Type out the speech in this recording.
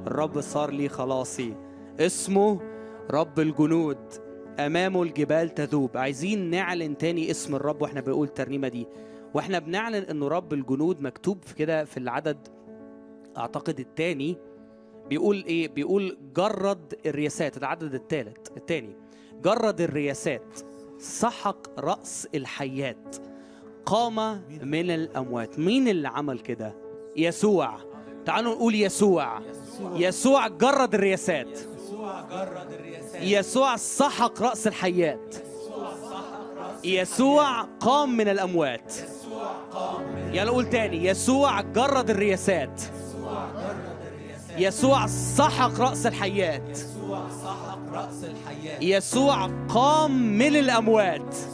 الرب صار لي خلاصي اسمه رب الجنود امامه الجبال تذوب عايزين نعلن تاني اسم الرب واحنا بنقول الترنيمه دي واحنا بنعلن انه رب الجنود مكتوب في كده في العدد اعتقد الثاني بيقول ايه بيقول جرد الرياسات العدد الثالث الثاني جرد الرياسات سحق راس الحيات قام من الاموات مين اللي عمل كده يسوع تعالوا نقول يسوع يسوع جرد الرياسات يسوع سحق راس الحيات يسوع قام من الاموات يلا نقول تاني يسوع جرد الرياسات يسوع سحق راس الحيات رأس الحياة يسوع قام من الاموات